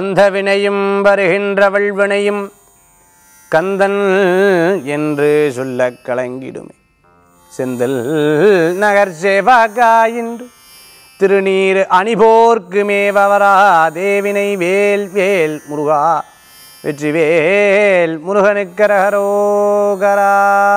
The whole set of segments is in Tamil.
வந்த வினையும் வருகின்ற வல்வினையும் கந்தன் என்று சொல்லக் கலங்கிடுமே செந்தில் நகர் சேவாகாயின்று திருநீர் அணிபோர்க்கு மேவரா தேவினை வேல் வேல் முருகா வெற்றி வேல் முருகனுக்கரகரோகரா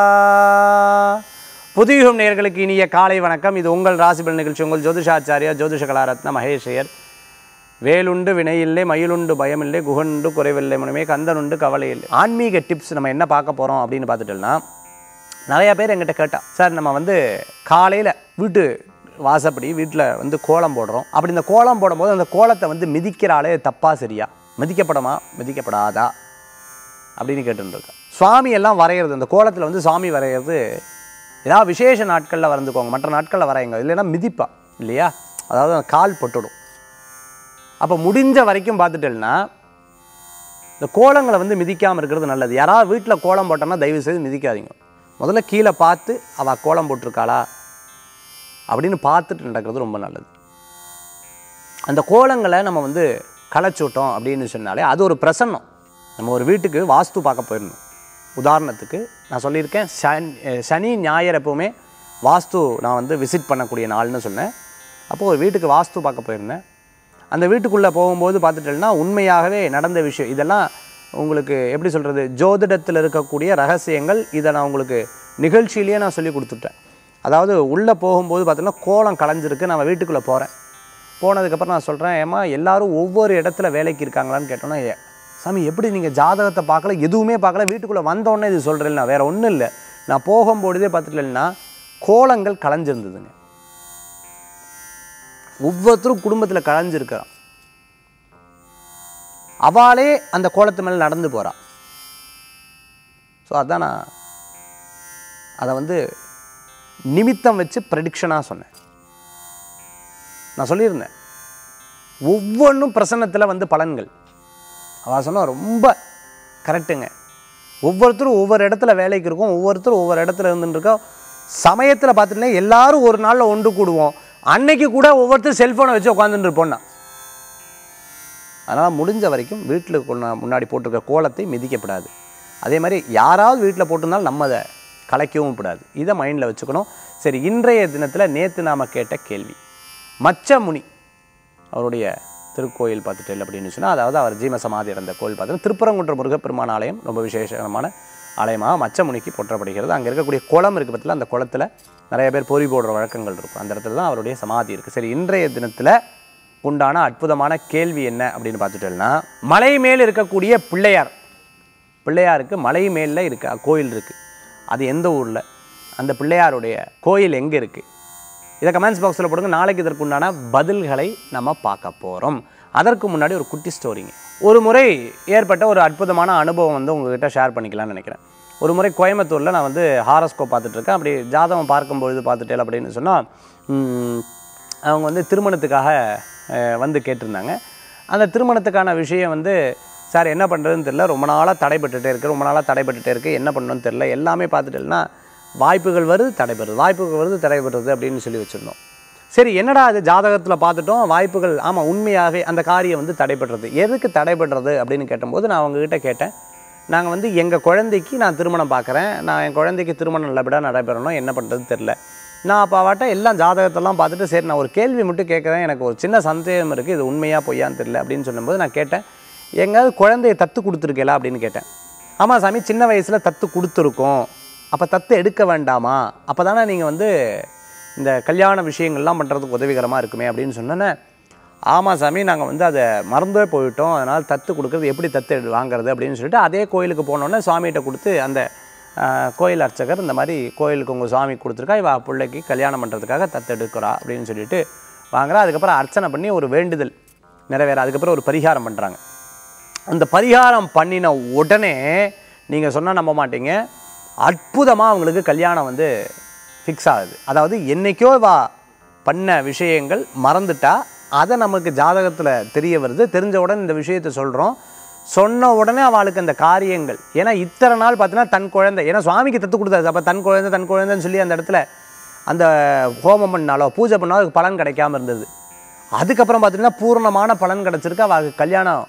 புதியுகம் நேயர்களுக்கு இனிய காலை வணக்கம் இது உங்கள் ராசிபல் நிகழ்ச்சி உங்கள் ஜோதிஷாச்சாரியா ஜோதிஷ கலாரத்ன மகேஷையர் வேலுண்டு வினையில்லை மயிலுண்டு பயமில்லை குகண்டு குறைவில்லை மனமே கந்தனுண்டு கவலை இல்லை ஆன்மீக டிப்ஸ் நம்ம என்ன பார்க்க போகிறோம் அப்படின்னு பார்த்துட்டோம்னா நிறையா பேர் எங்கிட்ட கேட்டா சார் நம்ம வந்து காலையில் வீட்டு வாசப்படி வீட்டில் வந்து கோலம் போடுறோம் அப்படி இந்த கோலம் போடும்போது அந்த கோலத்தை வந்து மிதிக்கிறாளே தப்பா சரியா மிதிக்கப்படமா மிதிக்கப்படாதா அப்படின்னு கேட்டுருக்கேன் சுவாமி எல்லாம் வரைகிறது அந்த கோலத்தில் வந்து சாமி வரைகிறது ஏதாவது விசேஷ நாட்களில் வரைந்துக்கோங்க மற்ற நாட்களில் வரையுங்க இல்லைன்னா மிதிப்பா இல்லையா அதாவது அந்த கால் பட்டுடும் அப்போ முடிஞ்ச வரைக்கும் பார்த்துட்டேன்னா இந்த கோலங்களை வந்து மிதிக்காமல் இருக்கிறது நல்லது யாராவது வீட்டில் கோலம் போட்டோன்னா தயவு செய்து மிதிக்காதீங்க முதல்ல கீழே பார்த்து அவள் கோலம் போட்டிருக்காளா அப்படின்னு பார்த்துட்டு நடக்கிறது ரொம்ப நல்லது அந்த கோலங்களை நம்ம வந்து களைச்சுட்டோம் அப்படின்னு சொன்னாலே அது ஒரு பிரசன்னம் நம்ம ஒரு வீட்டுக்கு வாஸ்து பார்க்க போயிருந்தோம் உதாரணத்துக்கு நான் சொல்லியிருக்கேன் சன் சனி ஞாயிறு எப்போவுமே வாஸ்து நான் வந்து விசிட் பண்ணக்கூடிய நாள்னு சொன்னேன் அப்போது ஒரு வீட்டுக்கு வாஸ்து பார்க்க போயிருந்தேன் அந்த வீட்டுக்குள்ளே போகும்போது பார்த்துட்டேன்னா உண்மையாகவே நடந்த விஷயம் இதெல்லாம் உங்களுக்கு எப்படி சொல்கிறது ஜோதிடத்தில் இருக்கக்கூடிய ரகசியங்கள் இதை நான் உங்களுக்கு நிகழ்ச்சியிலேயே நான் சொல்லி கொடுத்துட்டேன் அதாவது உள்ளே போகும்போது பார்த்தீங்கன்னா கோலம் கலைஞ்சிருக்கு நான் வீட்டுக்குள்ளே போகிறேன் போனதுக்கப்புறம் நான் சொல்கிறேன் ஏம்மா எல்லாரும் ஒவ்வொரு இடத்துல வேலைக்கு இருக்காங்களான்னு கேட்டோன்னா "ஏ, சாமி எப்படி நீங்கள் ஜாதகத்தை பார்க்கல எதுவுமே பார்க்கல வீட்டுக்குள்ளே வந்தோடனே இது சொல்கிறேன் நான் வேறு ஒன்றும் இல்லை நான் போகும்பொழுதே பார்த்துட்டேன்னா கோலங்கள் கலைஞ்சிருந்ததுங்க ஒவ்வொருத்தரும் குடும்பத்தில் கலைஞ்சிருக்கிறான் அவளே அந்த கோலத்து மேலே நடந்து போகிறான் ஸோ அதான் நான் அதை வந்து நிமித்தம் வச்சு ப்ரெடிக்ஷனாக சொன்னேன் நான் சொல்லியிருந்தேன் ஒவ்வொன்றும் பிரசன்னத்தில் வந்து பலன்கள் அவள் சொன்னா ரொம்ப கரெக்டுங்க ஒவ்வொருத்தரும் ஒவ்வொரு இடத்துல வேலைக்கு இருக்கும் ஒவ்வொருத்தரும் ஒவ்வொரு இடத்துல இருந்துட்டு இருக்கோம் சமயத்தில் பார்த்துட்டீங்கன்னா எல்லாரும் ஒரு நாளில் ஒன்று கூடுவோம் அன்னைக்கு கூட ஒவ்வொருத்தரும் செல்ஃபோனை வச்சு உட்காந்துட்டு இருப்போம்னா அதனால் முடிஞ்ச வரைக்கும் வீட்டில் கொண்டு- முன்னாடி போட்டிருக்க கோலத்தை மிதிக்கப்படாது அதே மாதிரி யாராவது வீட்டில் போட்டிருந்தாலும் நம்ம அதை கலைக்கவும் கூடாது இதை மைண்டில் வச்சுக்கணும் சரி இன்றைய தினத்தில் நேற்று நாம் கேட்ட கேள்வி மச்சமுனி அவருடைய திருக்கோயில் பார்த்துட்டு அப்படின்னு சொன்னால் அதாவது அவர் ஜீம சமாதி இருந்த கோயில் பார்த்தீங்கன்னா திருப்பரங்குன்ற முருகப்பெருமான் ஆலயம் ரொம்ப விசேஷமான ஆலயமாக மச்சமுனிக்கு போற்றப்படுகிறது அங்கே இருக்கக்கூடிய குளம் இருக்குது பற்றில அந்த குளத்தில் நிறைய பேர் பொறி போடுற வழக்கங்கள் இருக்கும் அந்த இடத்துல தான் அவருடைய சமாதி இருக்குது சரி இன்றைய தினத்தில் உண்டான அற்புதமான கேள்வி என்ன அப்படின்னு பார்த்துட்டோம்னா மலை மேல் இருக்கக்கூடிய பிள்ளையார் பிள்ளையாருக்கு மலை மேலில் இருக்க கோயில் இருக்குது அது எந்த ஊரில் அந்த பிள்ளையாருடைய கோயில் எங்கே இருக்குது இதை கமெண்ட்ஸ் பாக்ஸில் போடுங்க நாளைக்கு இதற்கு உண்டான பதில்களை நம்ம பார்க்க போகிறோம் அதற்கு முன்னாடி ஒரு குட்டி ஸ்டோரிங்க ஒரு முறை ஏற்பட்ட ஒரு அற்புதமான அனுபவம் வந்து உங்ககிட்ட ஷேர் பண்ணிக்கலாம்னு நினைக்கிறேன் ஒரு முறை கோயம்புத்தூரில் நான் வந்து ஹாரஸ்கோப் பார்த்துட்டு இருக்கேன் அப்படி ஜாதகம் பார்க்கும்பொழுது பார்த்துட்டேன் அப்படின்னு சொன்னால் அவங்க வந்து திருமணத்துக்காக அஹ், வந்து கேட்டிருந்தாங்க அந்த திருமணத்துக்கான விஷயம் வந்து சார் என்ன பண்ணுறதுன்னு தெரியல ரொம்ப நாளாக தடைப்பட்டுட்டே இருக்குது ரொம்ப நாளாக தடைப்பட்டுட்டே இருக்குது என்ன பண்ணணும்னு தெரியல எல்லாமே பார்த்துட்டேன்னா வாய்ப்புகள் வருது தடைபெறுது வாய்ப்புகள் வருது தடைபெறுது அப்படின்னு சொல்லி வச்சுருந்தோம் சரி என்னடா அது ஜாதகத்தில் பார்த்துட்டோம் வாய்ப்புகள் ஆமாம் உண்மையாகவே அந்த காரியம் வந்து தடைபடுறது எதுக்கு தடைபடுறது அப்படின்னு கேட்டபோது நான் அவங்ககிட்ட கேட்டேன் நாங்கள் வந்து எங்கள் குழந்தைக்கு நான் திருமணம் பார்க்குறேன் நான் என் குழந்தைக்கு திருமணம் நல்லபடியாக நடைபெறணும் என்ன பண்ணுறது தெரில நான் அப்போ அவட்ட எல்லாம் ஜாதகத்தெல்லாம் பார்த்துட்டு சரி நான் ஒரு கேள்வி மட்டும் கேட்குறேன் எனக்கு ஒரு சின்ன சந்தேகம் இருக்குது இது உண்மையாக பொய்யான்னு தெரியல அப்படின்னு சொல்லும்போது நான் கேட்டேன் எங்கேயாவது குழந்தைய தத்து கொடுத்துருக்கேலா அப்படின்னு கேட்டேன் ஆமாம் சாமி சின்ன வயசில் தத்து கொடுத்துருக்கோம் அப்போ தத்து எடுக்க வேண்டாமா அப்போ தானே நீங்கள் வந்து இந்த கல்யாண விஷயங்கள்லாம் பண்ணுறதுக்கு உதவிகரமாக இருக்குமே அப்படின்னு சொன்னோன்னே ஆமாம் சாமி நாங்கள் வந்து அதை மறந்தே போயிட்டோம் அதனால் தத்து கொடுக்குறது எப்படி தத்து எடு- வாங்குறது அப்படின்னு சொல்லிட்டு அதே கோயிலுக்கு போனோன்னே சுவாமிகிட்ட கொடுத்து அந்த ஆஹ், கோயில் அர்ச்சகர் இந்த மாதிரி கோயிலுக்கு உங்கள் சுவாமி கொடுத்துருக்கா இவ பிள்ளைக்கு கல்யாணம் பண்ணுறதுக்காக தத்து எடுக்கிறா அப்படின்னு சொல்லிட்டு வாங்குறா அதுக்கப்புறம் அர்ச்சனை பண்ணி ஒரு வேண்டுதல் நிறைவேற அதுக்கப்புறம் ஒரு பரிகாரம் பண்ணுறாங்க அந்த பரிகாரம் பண்ணின உடனே நீங்கள் சொன்னால் நம்ப மாட்டீங்க அற்புதமாக அவங்களுக்கு கல்யாணம் வந்து ஃபிக்ஸ் ஆகுது அதாவது என்னைக்கோ வா பண்ண விஷயங்கள் மறந்துட்டா அதை நமக்கு ஜாதகத்தில் தெரிய வருது தெரிஞ்ச உடனே இந்த விஷயத்தை சொல்கிறோம் சொன்ன உடனே அவளுக்கு அந்த காரியங்கள் ஏன்னா இத்தனை நாள் பார்த்தீங்கன்னா தன் குழந்தை ஏன்னா சுவாமிக்கு தத்து கொடுத்தாரு அப்போ தன் குழந்தை தன் குழந்தைன்னு சொல்லி அந்த இடத்துல அந்த ஹோமம் பண்ணாலோ பூஜை பண்ணாலோ அதுக்கு பலன் கிடைக்காம இருந்தது அதுக்கப்புறம் பார்த்தீங்கன்னா பூர்ணமான பலன் கிடச்சிருக்கு அவளுக்கு கல்யாணம்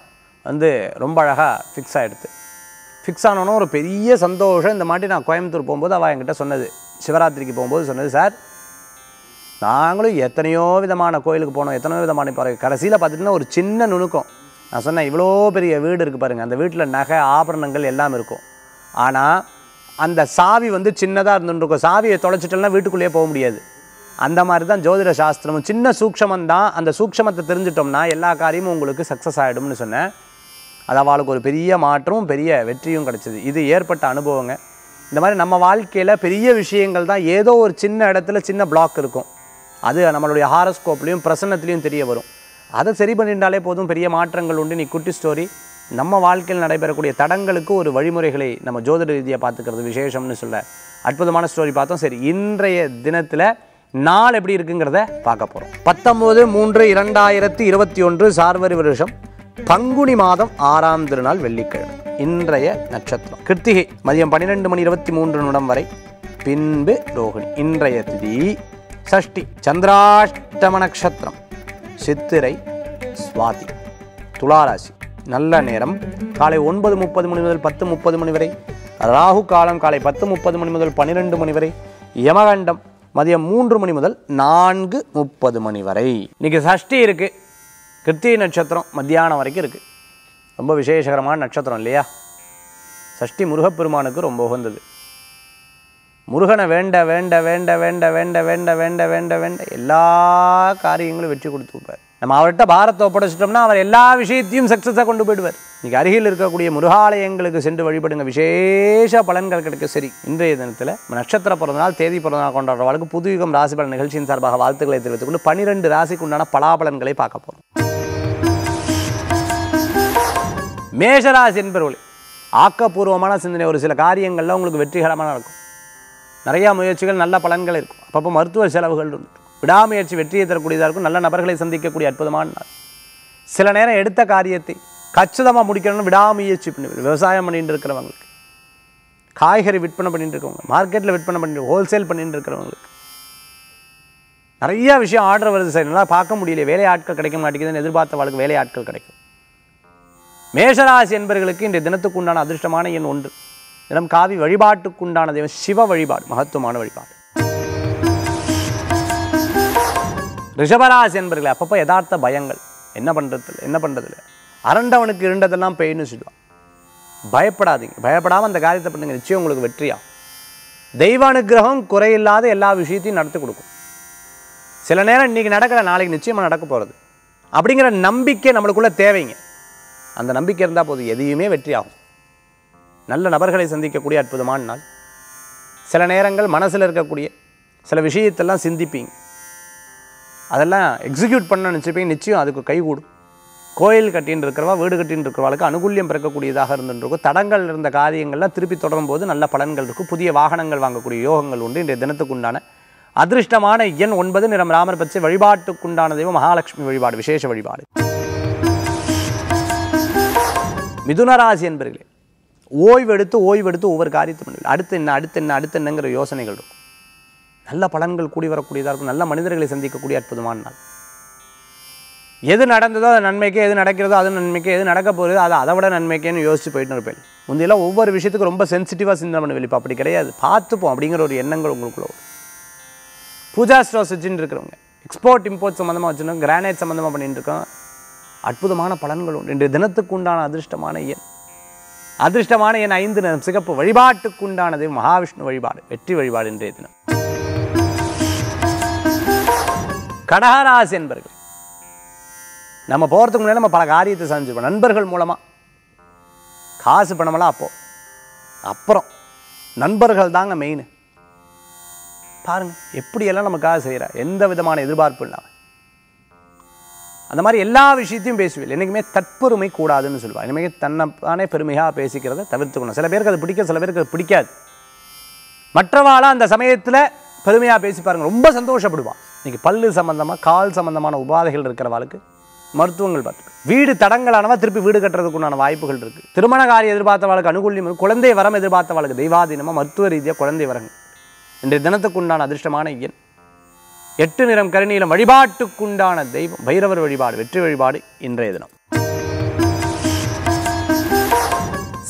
வந்து ரொம்ப அழகாக ஃபிக்ஸ் ஆகிடுது ஃபிக்ஸ் ஆனோன்னா ஒரு பெரிய சந்தோஷம் இந்த மாதிரி நான் கோயம்புத்தூர் போகும்போது அவள் என்கிட்ட சொன்னது சிவராத்திரிக்கு போகும்போது சொன்னது சார் நாங்களும் எத்தனையோ விதமான கோயிலுக்கு போனோம் எத்தனையோ விதமான இப்போ கடைசியில் பார்த்துட்டிங்கன்னா ஒரு சின்ன நுணுக்கம் நான் சொன்னேன் இவ்வளோ பெரிய வீடு இருக்குது பாருங்கள் அந்த வீட்டில் நகை ஆபரணங்கள் எல்லாம் இருக்கும் ஆனால் அந்த சாவி வந்து சின்னதாக இருந்துருக்கும் சாவியை தொலைச்சிட்டோம்னா வீட்டுக்குள்ளேயே போக முடியாது அந்த மாதிரி தான் ஜோதிட சாஸ்திரமும் சின்ன சூக்ஷமம் தான் அந்த சூக்ஷமத்தை தெரிஞ்சிட்டோம்னா எல்லா காரியமும் உங்களுக்கு சக்ஸஸ் ஆகிடும்னு சொன்னேன் அது அவளுக்கு ஒரு பெரிய மாற்றமும் பெரிய வெற்றியும் கிடச்சிது இது ஏற்பட்ட அனுபவங்க இந்த மாதிரி நம்ம வாழ்க்கையில் பெரிய விஷயங்கள் தான் ஏதோ ஒரு சின்ன இடத்துல சின்ன பிளாக் இருக்கும் அது நம்மளுடைய ஹாரஸ்கோப்லேயும் பிரசன்னத்துலேயும் தெரிய வரும் அதை சரி பண்ணிட்டாலே போதும் பெரிய மாற்றங்கள் உண்டு நீ குட்டி ஸ்டோரி நம்ம வாழ்க்கையில் நடைபெறக்கூடிய தடங்களுக்கு ஒரு வழிமுறைகளை நம்ம ஜோதிட ரீதியாக பார்த்துக்கிறது விசேஷம்னு சொல்ல அற்புதமான ஸ்டோரி பார்த்தோம் சரி இன்றைய தினத்தில் நாள் எப்படி இருக்குங்கிறத பார்க்க போகிறோம் பத்தொம்போது மூன்று இரண்டாயிரத்தி இருபத்தி ஒன்று சார்வரி வருஷம் பங்குனி மாதம் ஆறாம் திருநாள் வெள்ளிக்கிழமை இன்றைய நட்சத்திரம் கிருத்திகை மதியம் பன்னிரெண்டு மணி இருபத்தி மூன்று நிமிடம் வரை பின்பு ரோகிணி இன்றைய திதி சஷ்டி சந்திராஷ்டம நட்சத்திரம் சித்திரை சுவாதி துளாராசி நல்ல நேரம் காலை ஒன்பது முப்பது மணி முதல் பத்து முப்பது மணி வரை ராகு காலம் காலை பத்து முப்பது மணி முதல் பன்னிரெண்டு மணி வரை யமகண்டம் மதியம் மூன்று மணி முதல் நான்கு முப்பது மணி வரை இன்னைக்கு சஷ்டி இருக்கு கிருத்திகை நட்சத்திரம் மத்தியானம் வரைக்கும் இருக்கு ரொம்ப விசேஷகரமான நட்சத்திரம் இல்லையா சஷ்டி முருகப்பெருமானுக்கு ரொம்ப உகந்தது முருகனை வேண்ட வேண்ட வேண்ட வேண்ட வேண்ட வேண்ட வேண்ட வேண்ட வேண்ட எல்லா காரியங்களும் வெற்றி கொடுத்து வைப்பார் நம்ம அவர்கிட்ட பாரத்தை ஒப்படைச்சிட்டோம்னா அவர் எல்லா விஷயத்தையும் சக்ஸஸாக கொண்டு போயிடுவார் இன்னைக்கு அருகில் இருக்கக்கூடிய முருகாலயங்களுக்கு சென்று வழிபடுங்க விசேஷ பலன்கள் கிடைக்கும் சரி இன்றைய தினத்தில் நட்சத்திர பிறந்தநாள் தேதி பிறந்தநாள் கொண்டாடுறவர்களுக்கு புதுயுகம் ராசி பலன் நிகழ்ச்சியின் சார்பாக வாழ்த்துக்களை தெரிவித்துக் கொண்டு பன்னிரெண்டு ராசிக்கு உண்டான பலாபலன்களை பார்க்க போகிறோம் மேஷராசி என்பவர்களே ஆக்கப்பூர்வமான சிந்தனை ஒரு சில காரியங்கள்ல உங்களுக்கு வெற்றிகரமாக நடக்கும் நிறையா முயற்சிகள் நல்ல பலன்கள் இருக்கும் அப்பப்போ மருத்துவ செலவுகள் உண்டு விடாமுயற்சி வெற்றியை தரக்கூடியதாக இருக்கும் நல்ல நபர்களை சந்திக்கக்கூடிய அற்புதமான நாள் சில நேரம் எடுத்த காரியத்தை கச்சிதமாக முடிக்கணும்னு விடாமுயற்சி பண்ணி விவசாயம் பண்ணிட்டு இருக்கிறவங்களுக்கு காய்கறி விற்பனை பண்ணிட்டு இருக்கவங்க மார்க்கெட்டில் விற்பனை பண்ணிட்டு ஹோல்சேல் பண்ணிட்டு இருக்கிறவங்களுக்கு நிறைய விஷயம் ஆர்டர் வருது சார் என்னால் பார்க்க முடியல வேலை ஆட்கள் கிடைக்க மாட்டேங்குதுன்னு எதிர்பார்த்த வாழ்க்கை வேலை ஆட்கள் கிடைக்கும் மேஷராசி என்பவர்களுக்கு இன்றைய தினத்துக்கு உண்டான அதிர்ஷ்டமான எண் ஒன்று தினம் காவி வழிபாட்டுக்குண்டான தெய்வம் சிவ வழிபாடு மகத்துவமான வழிபாடு ரிஷபராசி என்பர்களே அப்பப்போ யதார்த்த பயங்கள் என்ன பண்ணுறது என்ன பண்ணுறதில்ல அரண்டவனுக்கு இருண்டதெல்லாம் பெயின்னு சொல்லுவான் பயப்படாதீங்க பயப்படாமல் அந்த காரியத்தை பண்ணுங்க நிச்சயம் உங்களுக்கு வெற்றியா தெய்வ அனுக்கிரகம் குறையில்லாத எல்லா விஷயத்தையும் நடத்தி கொடுக்கும் சில நேரம் இன்றைக்கி நடக்கிற நாளைக்கு நிச்சயமாக நடக்க போகிறது அப்படிங்கிற நம்பிக்கை நம்மளுக்குள்ள தேவைங்க அந்த நம்பிக்கை இருந்தால் போதும் எதையுமே வெற்றி ஆகும் நல்ல நபர்களை சந்திக்கக்கூடிய அற்புதமான நாள் சில நேரங்கள் மனசில் இருக்கக்கூடிய சில விஷயத்தெல்லாம் சிந்திப்பீங்க அதெல்லாம் எக்ஸிக்யூட் பண்ண நினச்சிப்பீங்க நிச்சயம் அதுக்கு கைகூடும் கோயில் கட்டின்னு இருக்கிறவா வீடு கட்டின்னு இருக்கிறவளுக்கு அனுகூல்யம் பிறக்கக்கூடியதாக இருந்துருக்கும் தடங்கள் இருந்த காரியங்கள்லாம் திருப்பி தொடரும் போது நல்ல பலன்கள் இருக்கும் புதிய வாகனங்கள் வாங்கக்கூடிய யோகங்கள் உண்டு இன்றைய தினத்துக்கு உண்டான அதிர்ஷ்டமான எண் ஒன்பது நிறம் ராமர் பச்சை வழிபாட்டுக்குண்டான தெய்வம் மகாலட்சுமி வழிபாடு விசேஷ வழிபாடு மிதுனராசி என்பர்களே ஓய்வெடுத்து ஓய்வெடுத்து ஒவ்வொரு காரியத்தை பண்ணுவீங்க அடுத்து என்ன அடுத்து என்ன அடுத்து என்னங்கிற யோசனைகள் இருக்கும் நல்ல பலன்கள் கூடி வரக்கூடியதாக இருக்கும் நல்ல மனிதர்களை சந்திக்கக்கூடிய அற்புதமான நாள் எது நடந்ததோ அது நன்மைக்கு எது நடக்கிறதோ அது நன்மைக்கு எது நடக்க போகுதோ அது அதை விட நன்மைக்கேன்னு யோசிச்சு போயிட்டு இருப்பேன் முந்தையெல்லாம் ஒவ்வொரு விஷயத்துக்கும் ரொம்ப சென்சிட்டிவாக சிந்தனை பண்ணுவேன் இப்போ அப்படி கிடையாது பார்த்துப்போம் அப்படிங்கிற ஒரு எண்ணங்கள் உங்களுக்குள்ள வரும் பூஜா ஸ்டோர்ஸ் வச்சுட்டு இருக்கிறவங்க எக்ஸ்போர்ட் இம்போர்ட் சம்மந்தமாக வச்சுருக்கோம் கிரானைட் சம்மந்தமாக பண்ணிட்டு இருக்கோம் அற்புதமான பலன்கள் உண்டு இன்றைய தினத்துக்கு உண்டான அதிர்ஷ்டமான எண் அதிர்ஷ்டமான எண் ஐந்து நிறம் சிகப்பு வழிபாட்டுக்குண்டானது மகாவிஷ்ணு வழிபாடு வெற்றி வழிபாடு இன்றைய தினம் கடகராசி என்பர்கள் நம்ம போகிறதுக்கு முன்னாடி நம்ம பல காரியத்தை செஞ்சுப்போம் நண்பர்கள் மூலமாக காசு பணமெல்லாம் அப்போ அப்புறம் நண்பர்கள் தாங்க மெயின் பாருங்க எப்படியெல்லாம் நமக்காக செய்கிறா எந்த விதமான எதிர்பார்ப்பு இல்லாமல் அந்த மாதிரி எல்லா விஷயத்தையும் பேசுவேன் என்றைக்குமே தற்பெருமை கூடாதுன்னு சொல்லுவாள் இனிமேல் தன்னைத்தானே பெருமையாக பேசிக்கிறத தவிர்த்துக்கணும் சில பேருக்கு அது பிடிக்கும் சில பேருக்கு அது பிடிக்காது மற்றவாளாக அந்த சமயத்தில் பெருமையாக பேசி பாருங்க ரொம்ப சந்தோஷப்படுவான் இன்னைக்கு பல்லு சம்பந்தமாக கால் சம்பந்தமான உபாதைகள் இருக்கிறவாளுக்கு மருத்துவங்கள் பார்த்து வீடு தடங்களானவா திருப்பி வீடு கட்டுறதுக்கு உண்டான வாய்ப்புகள் இருக்குது திருமண காரியம் எதிர்பார்த்தவாளுக்கு அனுகூல்யம் இருக்கு. குழந்தை வரம் எதிர்பார்த்தவாளுக்கு தெய்வாதீனமாக மருத்துவ ரீதியாக குழந்தை வரங்க இன்றைய தினத்துக்கு உண்டான அதிர்ஷ்டமான எண் எட்டு நிறம் கருநீலம் வழிபாட்டுக்குண்டான தெய்வம் பைரவர் வழிபாடு வெற்றி வழிபாடு இன்றைய தினம்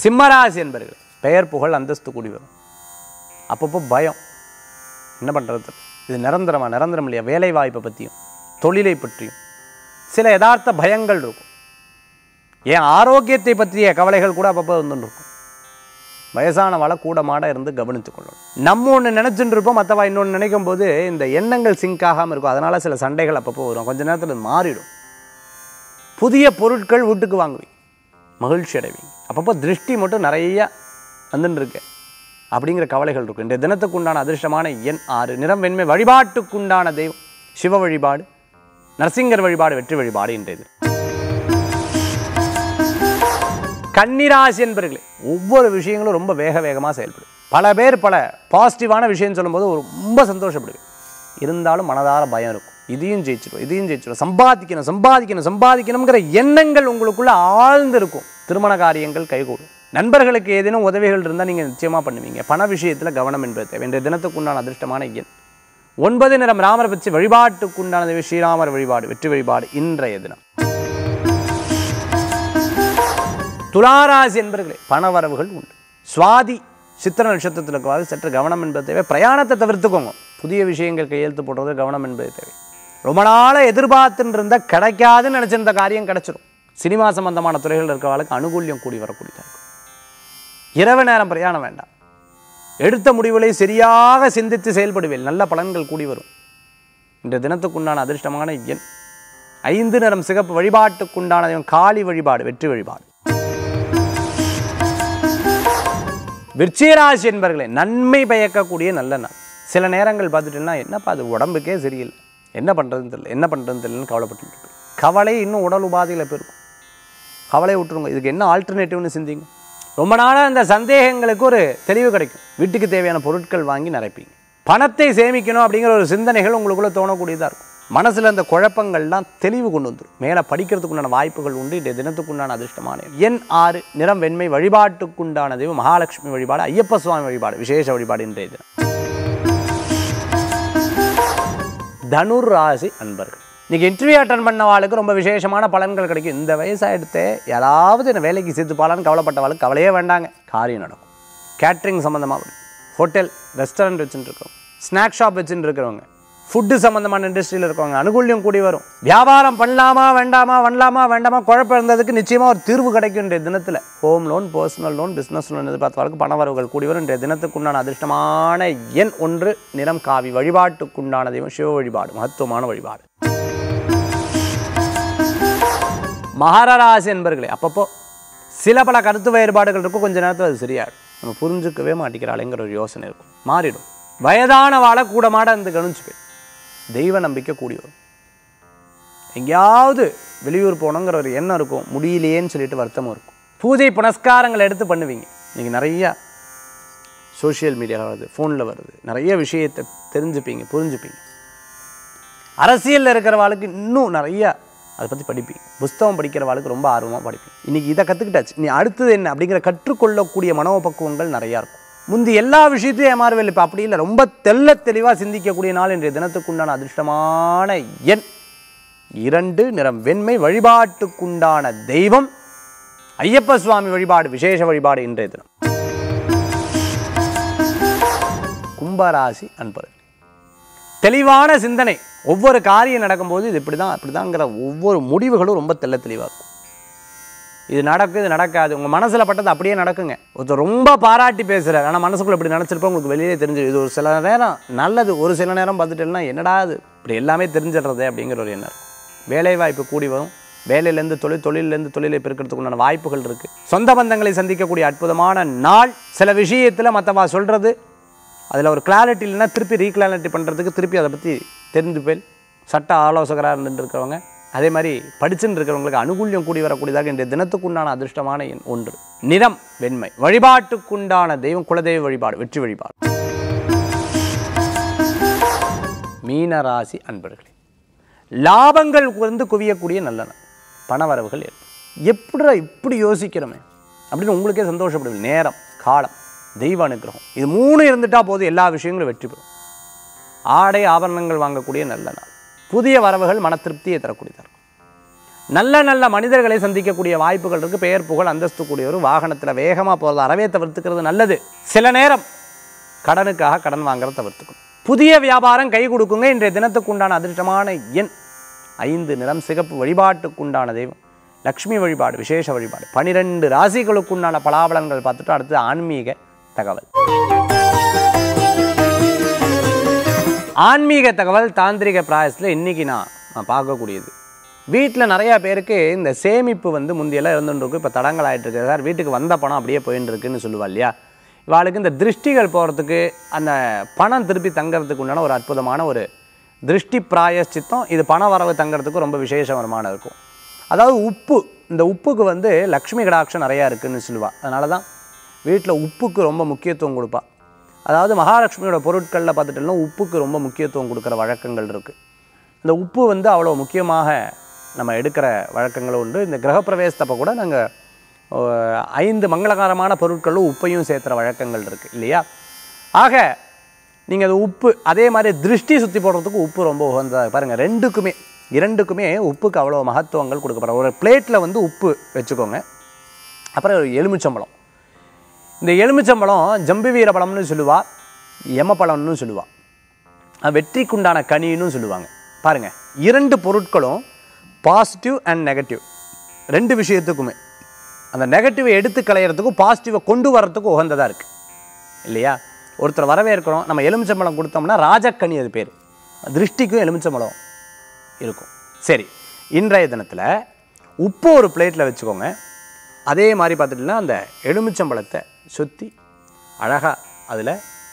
சிம்மராசி என்பர்கள் பெயர் புகழ் அந்தஸ்து கூடி வரும் அப்பப்போ பயம் என்ன பண்ணுறது இது நிரந்தரமா நிரந்தரம் இல்லையா வேலை வாய்ப்பை பற்றியும் தொழிலை பற்றியும் சில யதார்த்த பயங்கள் இருக்கும் ஏன் ஆரோக்கியத்தை பற்றிய கவலைகள் கூட அப்பப்போ வந்துட்டு இருக்கும் வயசானவாளை கூட மாட இருந்து கவனித்துக் கொள்ளணும் நம்ம ஒன்று நினச்சிட்டு இருப்போம் மற்றவா இன்னொன்று நினைக்கும் போது இந்த எண்ணங்கள் சிங்க் ஆகாமல் இருக்கும் அதனால் சில சண்டைகள் அப்பப்போ வரும் கொஞ்ச நேரத்தில் இது மாறிடும் புதிய பொருட்கள் வீட்டுக்கு வாங்குவீங்க மகிழ்ச்சி அடைவீங்க அப்பப்போ திருஷ்டி மட்டும் நிறைய வந்துன்னு இருக்கு அப்படிங்கிற கவலைகள் இருக்கும் இந்த தினத்துக்கு உண்டான அதிர்ஷ்டமான எண் ஆறு நிறம் வெண்மை வழிபாட்டுக்குண்டான தெய்வம் சிவ வழிபாடு நரசிங்கர் வழிபாடு வெற்றி வழிபாடு இன்றைய தினம் கன்னிராசி என்பர்களே ஒவ்வொரு விஷயங்களும் ரொம்ப வேக வேகமாக செயல்படும் பல பேர் பல பாசிட்டிவான விஷயம் சொல்லும்போது ஒரு ரொம்ப சந்தோஷப்படுவேன் இருந்தாலும் மனதார பயம் இருக்கும் இதையும் ஜெயிச்சிடும் இதையும் ஜெயிச்சிடும் சம்பாதிக்கணும் சம்பாதிக்கணும் சம்பாதிக்கணுங்கிற எண்ணங்கள் உங்களுக்குள்ள ஆழ்ந்து இருக்கும் திருமண காரியங்கள் கைகூடும் நண்பர்களுக்கு ஏதேனும் உதவிகள் இருந்தால் நீங்கள் நிச்சயமாக பண்ணுவீங்க பண விஷயத்தில் கவனம் என்பது தேவை இன்றைய தினத்துக்குண்டான அதிர்ஷ்டமான எண் ஒன்பது நிறம் ராமரை பற்றி வழிபாட்டுக்குண்டான தெய்வம் ஸ்ரீராமர் வழிபாடு வெற்றி வழிபாடு இன்றைய தினம் துளாராசி என்பர்களே பணவரவுகள் உண்டு சுவாதி சித்திர நட்சத்திரத்தில் இருக்கிறவாறு சற்று கவனம் என்பது தேவை பிரயாணத்தை தவிர்த்துக்கோங்க புதிய விஷயங்கள் கையெழுத்து போடுறது கவனம் என்பது தேவை ரொம்ப நாளாக எதிர்பார்த்துன்னு இருந்தால் கிடைக்காதுன்னு நினச்சிருந்த காரியம் கிடைச்சிரும் சினிமா சம்பந்தமான துறைகள் இருக்கிறவர்களுக்கு அனுகூல்யம் கூடி வரக்கூடியதாக இருக்கும் இரவு நேரம் பிரயாணம் வேண்டாம் எடுத்த முடிவுகளை சரியாக சிந்தித்து செயல்படுவேன் நல்ல பலன்கள் கூடி வரும் இந்த தினத்துக்குண்டான அதிர்ஷ்டமான எண் ஐந்து நிறம் சிகப்பு வழிபாட்டுக்குண்டான தெய்வம் காளி வழிபாடு வெற்றி வழிபாடு விருச்சிகராசி என்பர்களே நன்மை பயக்கக்கூடிய நல்ல நாள் சில நேரங்கள் பார்த்துட்டீங்கன்னா என்னப்பா அது உடம்புக்கே சரியில்லை என்ன பண்ணுறதுன்னு தெரியல என்ன பண்ணுறதுன்னு தெரியலன்னு கவலைப்பட்டு இருப்பேன். கவலை இன்னும் உடல் உபாதையில் போயிருக்கும் கவலையை விட்டுருங்க இதுக்கு என்ன ஆல்டர்னேட்டிவ்னு சிந்திங்க ரொம்ப நாளாக இந்த சந்தேகங்களுக்கு ஒரு தெளிவு கிடைக்கும் வீட்டுக்கு தேவையான பொருட்கள் வாங்கி நிரப்பீங்க பணத்தை சேமிக்கணும் அப்படிங்கிற ஒரு சிந்தனைகள் உங்களுக்குள்ளே தோணக்கூடியதாக இருக்கும் மனசில் இந்த குழப்பங்கள்லாம் தெளிவு கொண்டு வந்துடும் மேலே படிக்கிறதுக்குண்டான வாய்ப்புகள் உண்டு இன்றைய தினத்துக்குண்டான அதிர்ஷ்டமான எண். எண் ஆறு நிறம் வெண்மை வழிபாட்டுக்குண்டான தெய்வம் மகாலட்சுமி வழிபாடு ஐயப்ப சுவாமி வழிபாடு விசேஷ வழிபாடு இன்றைய தினம் தனுர் ராசி அன்பர்கள் இன்னைக்கு இன்டர்வியூ அட்டன் பண்ணவாளுக்கு ரொம்ப விசேஷமான பலன்கள் கிடைக்கும் இந்த வயசாகிடுத்தே யாராவது என்ன வேலைக்கு சேர்த்துப்பாளான்னு கவலைப்பட்டவாளுக்கு கவலையே வேண்டாங்க காரியம் நடக்கும் கேட்ரிங் சம்மந்தமாக ஹோட்டல் ரெஸ்டாரண்ட் வச்சுட்டு இருக்கவங்க ஸ்நாக் ஷாப் வச்சுட்டு இருக்கிறவங்க ஃபுட்டு சம்மந்தமான இண்டஸ்ட்ரியில் இருக்கவங்க அனுகூல்யம் கூடி வரும் வியாபாரம் பண்ணலாமா வேண்டாமா பண்ணலாமா வேண்டாமா குழப்பம் இருந்ததுக்கு நிச்சயமாக ஒரு தீர்வு கிடைக்கும் இன்றைய தினத்தில் home loan personal loan business loan எதிர்பார்த்தவர்களுக்கு பண வரவுகள் கூடி வரும் இன்றைய தினத்துக்குண்டான அதிர்ஷ்டமான எண் ஒன்று நிறம் காவி வழிபாட்டுக்குண்டான தெய்வம் சிவ வழிபாடு மகத்துவமான வழிபாடு மகரராசி என்பர்களே அப்பப்போ சில பல கருத்து வேறுபாடுகள் இருக்கும் கொஞ்ச நேரத்தில் அது சரியாயிடும் நம்ம புரிஞ்சுக்கவே மாட்டேங்கிறாளேங்கிற ஒரு யோசனை இருக்கும் மாறிடும் வயதான வாழை கூட மாட அந்த கவனிச்சுப்பேன் தெய்வ நம்பிக்கை கூடி வரும் எங்கேயாவது வெளியூர் போகணுங்கிற ஒரு எண்ணம் இருக்கும் முடியலையேன்னு சொல்லிட்டு வருத்தமும் இருக்கும் பூஜை புனஸ்காரங்கள் எடுத்து பண்ணுவீங்க நீங்கள் நிறையா சோஷியல் மீடியாவில் வருது ஃபோனில் வருது நிறைய விஷயத்தை தெரிஞ்சுப்பீங்க புரிஞ்சுப்பீங்க அரசியலில் இருக்கிறவாளுக்கு இன்னும் நிறைய அதை பற்றி படிப்பீங்க புஸ்தகம் படிக்கிறவாளுக்கு ரொம்ப ஆர்வமாக படிப்பீங்க இன்றைக்கி இதை கற்றுக்கிட்டாச்சு நீ அடுத்தது என்ன அப்படிங்கிற கற்றுக்கொள்ளக்கூடிய மனோபக்குவங்கள் நிறையா இருக்கும் முந்தி எல்லா விஷயத்தையும் ஏமாறுவேல் இப்போ அப்படி இல்லை ரொம்ப தெள்ள தெளிவாக சிந்திக்கக்கூடிய நாள் இன்றைய தினத்துக்குண்டான அதிர்ஷ்டமான எண் இரண்டு நிறம் வெண்மை வழிபாட்டுக்குண்டான தெய்வம் ஐயப்ப சுவாமி வழிபாடு விசேஷ வழிபாடு இன்றைய தினம் கும்பராசி அன்பர்கள் தெளிவான சிந்தனை ஒவ்வொரு காரியம் நடக்கும்போது இது இப்படி தான் அப்படி தாங்கிற ஒவ்வொரு முடிவுகளும் ரொம்ப தெள்ள தெளிவாக இருக்கும் இது நடக்கும் இது நடக்காது உங்கள் மனசில் பட்டது அப்படியே நடக்குங்க ஒருத்தர் ரொம்ப பாராட்டி பேசுகிறார் ஆனால் மனசுக்குள்ள இப்படி நினச்சிருப்போம் உங்களுக்கு வெளியே தெரிஞ்சிடும் இது ஒரு சில நேரம் நல்லது ஒரு சில நேரம் பார்த்துட்டேன்னா என்னடா இது இப்படி எல்லாமே தெரிஞ்சிடுறது அப்படிங்கிற ஒரு எண்ணம் இருக்கும் வேலைவாய்ப்பு கூடி வரும் வேலையிலேருந்து தொழில் தொழிலேருந்து தொழிலை பெருக்கிறதுக்கு உண்டான வாய்ப்புகள் இருக்குது சொந்த பந்தங்களை சந்திக்கக்கூடிய அற்புதமான நாள் சில விஷயத்தில் மற்றவா சொல்கிறது அதில் ஒரு கிளாரிட்டி இல்லைன்னா திருப்பி ரீக்ளாரிட்டி பண்ணுறதுக்கு திருப்பி அதை பற்றி தெரிந்து போய் சட்ட ஆலோசகராக இருந்துட்டு இருக்கிறவங்க அதே மாதிரி படிச்சுட்டு இருக்கிறவங்களுக்கு அனுகூல்யம் கூடி வரக்கூடியதாக இன்றைய தினத்துக்குண்டான அதிர்ஷ்டமான எண் ஒன்று நிறம் வெண்மை வழிபாட்டுக்குண்டான தெய்வம் குலதெய்வ வழிபாடு வெற்றி வழிபாடு மீனராசி அன்பர்களே லாபங்கள் வந்து குவியக்கூடிய நல்ல நாள் பணவரவுகள் ஏற்படும் எப்படிடா இப்படி யோசிக்கிறோமே அப்படின்னு உங்களுக்கே சந்தோஷப்படுது நேரம் காலம் தெய்வ அனுக்கிரகம் இது மூணு இருந்துட்டா போதும் எல்லா விஷயங்களும் வெற்றி பெறும் ஆடை ஆபரணங்கள் வாங்கக்கூடிய நல்ல நாள் புதிய வரவுகள் மன திருப்தியை தரக்கூடியதாக இருக்கும் நல்ல நல்ல மனிதர்களை சந்திக்கக்கூடிய வாய்ப்புகள் இருக்குது பெயர் புகழ் அந்தஸ்து கூடியவர் வாகனத்தில் வேகமாக போகிறது அறவே தவிர்த்துக்கிறது நல்லது சில நேரம் கடனுக்காக கடன் வாங்குறத தவிர்த்துக்கணும் புதிய வியாபாரம் கை கொடுக்குங்க இன்றைய தினத்துக்கு உண்டான அதிர்ஷ்டமான எண் ஐந்து நிறம் சிகப்பு வழிபாட்டுக்கு உண்டான தெய்வம் லக்ஷ்மி வழிபாடு விசேஷ வழிபாடு பனிரெண்டு ராசிகளுக்கு உண்டான பலாபலன்கள் பார்த்துட்டு அடுத்து ஆன்மீக தகவல் ஆன்மீக தகவல் தாந்திரிக பிராயசத்தில் இன்றைக்கி நான் நான் பார்க்கக்கூடியது வீட்டில் நிறையா பேருக்கு இந்த சேமிப்பு வந்து முந்தியெல்லாம் இருந்துருக்கு இப்போ தடங்கள் ஆயிட்டு இருக்கு சார் வீட்டுக்கு வந்த பணம் அப்படியே போயின்னு இருக்குன்னு சொல்லுவா இல்லையா இவாளுக்கு இந்த திருஷ்டிகள் போகிறதுக்கு அந்த பணம் திருப்பி தங்கறதுக்கு உண்டான ஒரு அற்புதமான ஒரு திருஷ்டி பிராயச்சித்தம் இது பண வரவு தங்கறதுக்கு ரொம்ப விசேஷகரமான இருக்கும் அதாவது உப்பு இந்த உப்புக்கு வந்து லக்ஷ்மி கடாட்சம் நிறையா இருக்குன்னு சொல்லுவா அதனால தான் வீட்டில் உப்புக்கு ரொம்ப முக்கியத்துவம் கொடுப்பா அதாவது மகாலட்சுமியோட பொருட்களில் பார்த்துட்டோம்னா உப்புக்கு ரொம்ப முக்கியத்துவம் கொடுக்குற வழக்கங்கள் இருக்குது இந்த உப்பு வந்து அவ்வளோ முக்கியமாக நம்ம எடுக்கிற வழக்கங்களும் உண்டு இந்த கிரகப்பிரவேசத்தப்போ கூட நாங்கள் ஐந்து மங்களகரமான பொருட்களும் உப்பையும் சேர்த்துற வழக்கங்கள் இருக்குது இல்லையா ஆக நீங்கள் அது உப்பு அதே மாதிரி திருஷ்டி சுற்றி போடுறதுக்கு உப்பு ரொம்ப உகந்ததாக பாருங்கள் ரெண்டுக்குமே இரண்டுக்குமே உப்புக்கு அவ்வளோ மகத்துவங்கள் கொடுக்கப்படுற ஒரு பிளேட்டில் வந்து உப்பு வச்சுக்கோங்க அப்புறம் ஒரு எலுமிச்சம்பழம் இந்த எலுமிச்சம்பழம் ஜம்பு வீர பழம்னு சொல்லுவா எமப்பழம்னு சொல்லுவா அது வெற்றிக்குண்டான கனின்னு சொல்லுவாங்க பாருங்க இரண்டு பொருட்களும் பாசிட்டிவ் அண்ட் நெகட்டிவ் ரெண்டு விஷயத்துக்குமே அந்த நெகட்டிவை எடுத்து களையிறதுக்கும் பாசிட்டிவை கொண்டு வர்றதுக்கும் உகந்ததாக இருக்குது இல்லையா ஒருத்தர் வரவேற்கிறோம் நம்ம எலுமிச்சம்பழம் கொடுத்தோம்னா ராஜக்கனி அது பேர் திருஷ்டிக்கும் எலுமிச்சம்பழம் இருக்கும் சரி இன்றைய தினத்தில் உப்பு ஒரு பிளேட்டில் வச்சுக்கோங்க அதே மாதிரி பார்த்துட்டிங்கன்னா அந்த எலுமிச்சம்பழத்தை சுற்றி அழகாக அதில்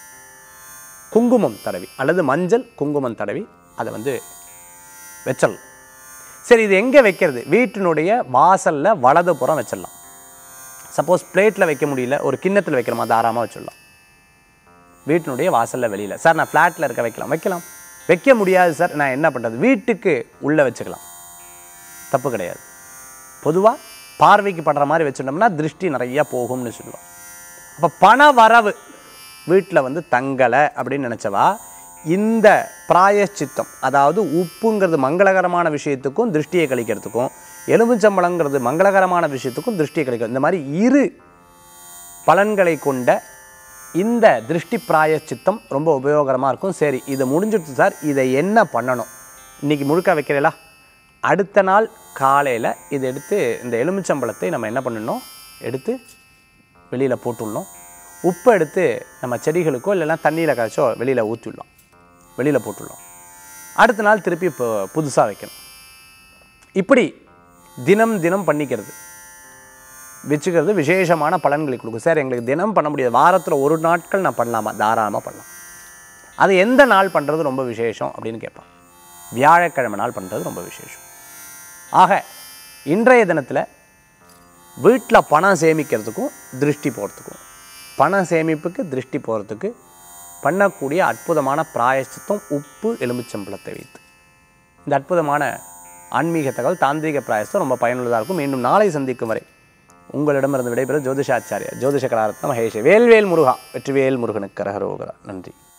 குங்குமம் தடவி அல்லது மஞ்சள் குங்குமம் தடவி அதை வந்து வச்சிடலாம் சரி இது எங்கே வைக்கிறது வீட்டினுடைய வாசலில் வலது புறம் வச்சிடலாம் சப்போஸ் பிளேட்டில் வைக்க முடியல ஒரு கிண்ணத்தில் வைக்கிறோமா தாராளமாக வச்சிடலாம் வீட்டினுடைய வாசலில் வெளியில் சார் நான் ஃப்ளாட்டில் இருக்க வைக்கலாம் வைக்கலாம் வைக்க முடியாது சார் நான் என்ன பண்ணுறது வீட்டுக்கு உள்ளே வச்சுக்கலாம் தப்பு கிடையாது பொதுவாக பார்வைக்கு படுற மாதிரி வச்சுட்டோம்னா திருஷ்டி நிறைய போகும்னு சொல்லுவாள் அப்போ பண வரவு வீட்டில் வந்து தங்கலை அப்படின்னு நினச்சவா இந்த பிராயச்சித்தம் அதாவது உப்புங்கிறது மங்களகரமான விஷயத்துக்கும் திருஷ்டியை கழிக்கிறதுக்கும் எலுமிச்சம்பழங்கிறது மங்களகரமான விஷயத்துக்கும் திருஷ்டியை கழிக்கும் இந்த மாதிரி இரு பலன்களை கொண்ட இந்த திருஷ்டி பிராயச்சித்தம் ரொம்ப உபயோகரமாக இருக்கும் சரி இதை முடிஞ்சிடுச்சு சார் இதை என்ன பண்ணணும் இன்றைக்கி முழுக்க வைக்கிறீங்களா அடுத்த நாள் காலையில் இதை எடுத்து இந்த எலுமிச்சம்பழத்தை நம்ம என்ன பண்ணணும் எடுத்து வெளியில் போட்டுடணும் உப்பை எடுத்து நம்ம செடிகளுக்கோ இல்லைன்னா தண்ணியில் காய்ச்சோ வெளியில் ஊற்றிடலாம் வெளியில் போட்டுடலாம் அடுத்த நாள் திருப்பி இப்போ புதுசாக வைக்கணும் இப்படி தினம் தினம் பண்ணிக்கிறது வச்சுக்கிறது விசேஷமான பலன்களை கொடுக்கும் சார் எங்களுக்கு தினம் பண்ண முடியாது வாரத்தில் ஒரு நாட்கள் நான் பண்ணலாமா தாராளமாக பண்ணலாம் அது எந்த நாள் பண்ணுறது ரொம்ப விசேஷம் அப்படின்னு கேட்பான் வியாழக்கிழமை நாள் பண்ணுறது ரொம்ப விசேஷம் ஆக இன்றைய தினத்தில் வீட்டில் பணம் சேமிக்கிறதுக்கும் திருஷ்டி போகிறதுக்கும் பண சேமிப்புக்கு திருஷ்டி போகிறதுக்கு பண்ணக்கூடிய அற்புதமான பிராயச்சித்தம் உப்பு எலுமிச்சம்பழத்தை வைத்து இந்த அற்புதமான ஆன்மீக தகவல் தாந்திரிக பிராயசம் ரொம்ப பயனுள்ளதாக இருக்கும் மீண்டும் நாளை சந்திக்கும் வரை உங்களிடமிருந்து விடைபெறும் ஜோதிஷாச்சாரியா ஜோதிஷ கலாரத்ன மகேஷ் வேல்வேல் முருகா வெற்றிவேல் முருகனுக்கு கரகரோகரா நன்றி